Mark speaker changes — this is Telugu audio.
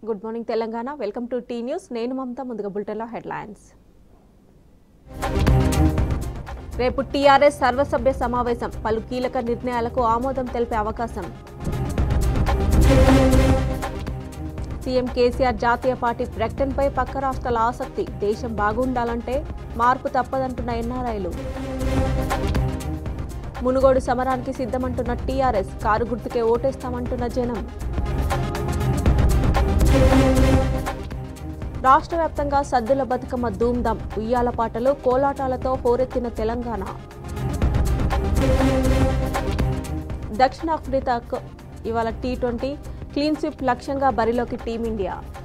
Speaker 1: good morning Telangana welcome to T news నేను మమత ముందుగా బులెటిన్లో హెడ్లైన్స్ రేపు టీఆర్ఎస్ సర్వసభ్య సమావేశం పలు కీలక నిర్ణయాలకు ఆమోదం తెలిపే అవకాశం సీఎం కేసీఆర్ జాతీయ పార్టీ ప్రకటనపై పక్క రాష్ట్రాల ఆసక్తి దేశం బాగుండాలంటే మార్పు తప్పదంటున్న ఎన్ఆర్ఐలు మునుగోడు సమరానికి సిద్ధమంటున్న టీఆర్ఎస్ కారు గుర్తుకే ఓటేస్తామంటున్న జనం రాష్ట్ర వ్యాప్తంగా సద్దుల బతుకమ్మ ధూమ్ధాం ఉయ్యాల పాటలు కోలాటాలతో హోరెత్తిన తెలంగాణ దక్షిణాఫ్రికాకు ఇవాళ టీ ట్వంటీ క్లీన్ స్విప్ లక్ష్యంగా బరిలోకి టీమిండియా